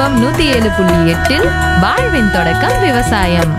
FM நூத்தி ஏழு புள்ளி எட்டில் வாழ்வின் தொடக்கம் விவசாயம்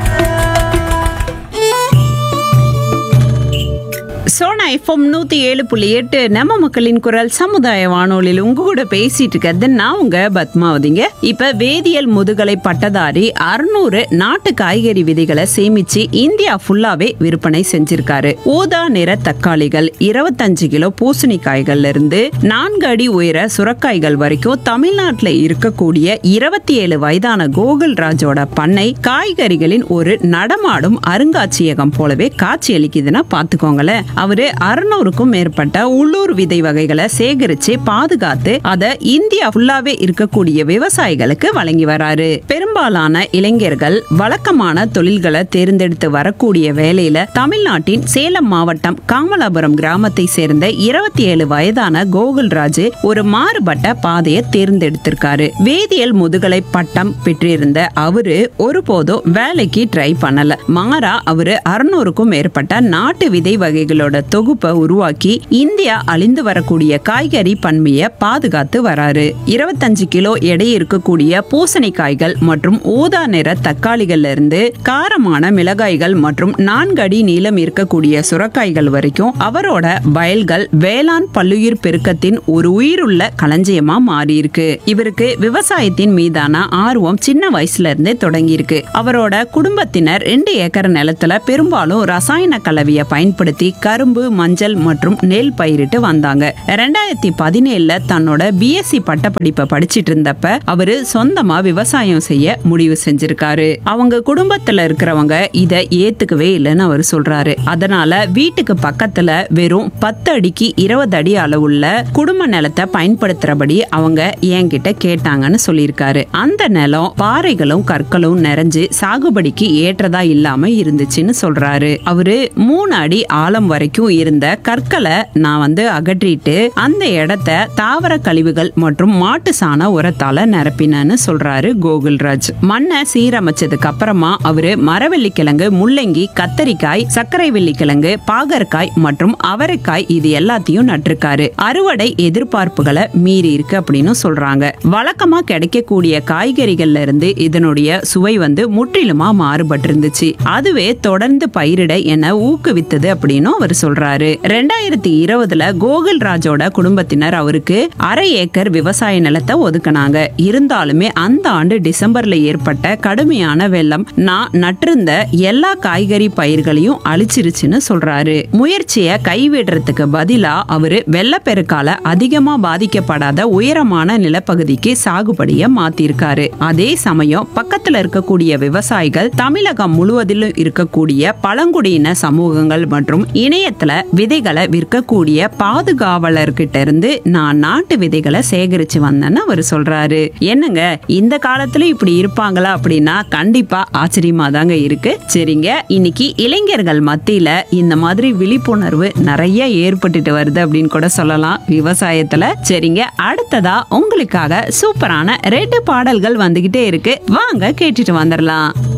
சோனா எஃப்எம் நூத்தி ஏழு புள்ளி எட்டு நம்ம மக்களின் குரல் சமுதாய வானொலியில் உங்க கூட பேசிட்டு இருக்கிறது நான் உங்க பத்மாவதிங்க இப்ப வேதியியல் முதுகலை பட்டதாரி அறுநூறு நாட்டு காய்கறி விதைகளை சேமிச்சு இந்தியா ஃபுல்லாவே விற்பனை செஞ்சிருக்காரு ஊதா நிற தக்காளிகள் இருபத்தஞ்சு கிலோ பூசணிக்காய்கள்ல இருந்து நான்கு அடி உயர சுரக்காய்கள் வரைக்கும் தமிழ்நாட்டுல இருக்கக்கூடிய இருபத்தி ஏழு வயதான கோகுல் ராஜோட பண்ணை காய்கறிகளின் ஒரு நடமாடும் அருங்காட்சியகம் போலவே காட்சியளிக்குதுன்னா பாத்துக்கோங்களேன் அவரு அறுநூறுக்கும் மேற்பட்ட உள்ளூர் விதை வகைகளை சேகரிச்சு பாதுகாத்து அதை இந்தியா ஃபுல்லாவே இருக்கக்கூடிய விவசாயிகளுக்கு வழங்கி வராரு பெரும்பாலான இளைஞர்கள் வழக்கமான தொழில்களை தேர்ந்தெடுத்து வரக்கூடிய வேலையில தமிழ்நாட்டின் சேலம் மாவட்டம் காமலாபுரம் கிராமத்தை சேர்ந்த இருபத்தி ஏழு வயதான கோகுல்ராஜ் ஒரு மாறுபட்ட பாதையை தேர்ந்தெடுத்திருக்காரு வேதியியல் முதுகலை பட்டம் பெற்றிருந்த அவரு ஒருபோதும் வேலைக்கு ட்ரை பண்ணல மாறா அவரு அறுநூறுக்கும் மேற்பட்ட நாட்டு விதை வகைகளோட தொகுப்பை உருவாக்கி இந்தியா அழிந்து வரக்கூடிய காய்கறி பன்மையை பாதுகாத்து வராரு இருபத்தஞ்சு கிலோ எடை இருக்கக்கூடிய பூசணிக்காய்கள் மற்றும் ஊதா நிற தக்காளிகள்ல இருந்து காரமான மிளகாய்கள் மற்றும் நான்கு அடி நீளம் இருக்கக்கூடிய சுரக்காய்கள் வரைக்கும் அவரோட வயல்கள் வேளாண் பல்லுயிர் பெருக்கத்தின் ஒரு உயிருள்ள களஞ்சியமா மாறி இருக்கு இவருக்கு விவசாயத்தின் மீதான ஆர்வம் சின்ன வயசுல இருந்தே தொடங்கி இருக்கு அவரோட குடும்பத்தினர் ரெண்டு ஏக்கர் நிலத்துல பெரும்பாலும் ரசாயன கலவையை பயன்படுத்தி கரும்பு மஞ்சள் மற்றும் நெல் பயிரிட்டு வந்தாங்க ரெண்டாயிரத்தி பதினேழுல தன்னோட பிஎஸ்சி பட்டப்படிப்பை படிச்சிட்டு இருந்தப்ப அவரு சொந்தமா விவசாயம் செய்ய முடிவு செஞ்சிருக்காரு அவங்க குடும்பத்துல இருக்கிறவங்க இத ஏத்துக்கவே இல்லைன்னு அவர் சொல்றாரு அதனால வீட்டுக்கு பக்கத்துல வெறும் பத்து அடிக்கு இருபது அடி அளவுள்ள குடும்ப நிலத்தை பயன்படுத்துறபடி அவங்க என்கிட்ட கேட்டாங்கன்னு சொல்லியிருக்காரு அந்த நிலம் பாறைகளும் கற்களும் நிறைஞ்சு சாகுபடிக்கு ஏற்றதா இல்லாம இருந்துச்சுன்னு சொல்றாரு அவரு மூணு அடி ஆழம் வரைக்கும் இருந்த கற்களை நான் வந்து அகற்றிட்டு அந்த இடத்த தாவர கழிவுகள் மற்றும் மாட்டு சாண உரத்தால நிரப்பினேன்னு சொல்றாரு கோகுல்ராஜ் மண்ணை சீரமைச்சதுக்கு அப்புறமா அவரு மரவள்ளிக்கிழங்கு முள்ளங்கி கத்தரிக்காய் சர்க்கரை வெள்ளிக்கிழங்கு பாகற்காய் மற்றும் அவரைக்காய் இது எல்லாத்தையும் நட்டிருக்காரு அறுவடை எதிர்பார்ப்புகளை மீறி இருக்கு அப்படின்னு சொல்றாங்க வழக்கமா கிடைக்கக்கூடிய காய்கறிகள்ல இருந்து இதனுடைய சுவை வந்து முற்றிலுமா மாறுபட்டு இருந்துச்சு அதுவே தொடர்ந்து பயிரிட என ஊக்குவித்தது அப்படின்னு அவர் சொல்றாரு ரெண்டாயிரத்தி இருபதுல கோகுல் ராஜோட குடும்பத்தினர் அவருக்கு அரை ஏக்கர் விவசாய நிலத்தை ஒதுக்குனாங்க இருந்தாலுமே அந்த ஆண்டு டிசம்பர்ல ஏற்பட்ட கடுமையான வெள்ளம் நான் நட்டிருந்த எல்லா காய்கறி பயிர்களையும் அழிச்சிருச்சுன்னு சொல்றாரு முயற்சியை கைவிடுறதுக்கு பதிலா அவரு வெள்ளப்பெருக்கால அதிகமா பாதிக்கப்படாத உயரமான நிலப்பகுதிக்கு சாகுபடிய மாத்திருக்காரு அதே சமயம் பக்கத்துல இருக்கக்கூடிய விவசாயிகள் தமிழகம் முழுவதிலும் இருக்கக்கூடிய பழங்குடியின சமூகங்கள் மற்றும் இணையத்துல விதைகளை விற்கக்கூடிய பாதுகாவலர்கிட்ட இருந்து நான் நாட்டு விதைகளை சேகரிச்சு வந்தேன்னு அவர் சொல்றாரு என்னங்க இந்த காலத்துல இப்படி இருப்பாங்களா அப்படின்னா கண்டிப்பா ஆச்சரியமா தாங்க இருக்கு சரிங்க இன்னைக்கு இளைஞர்கள் மத்தியில இந்த மாதிரி விழிப்புணர்வு நிறைய ஏற்பட்டுட்டு வருது அப்படின்னு கூட சொல்லலாம் விவசாயத்துல சரிங்க அடுத்ததா உங்களுக்காக சூப்பரான ரெண்டு பாடல்கள் வந்துகிட்டே இருக்கு வாங்க கேட்டுட்டு வந்துடலாம்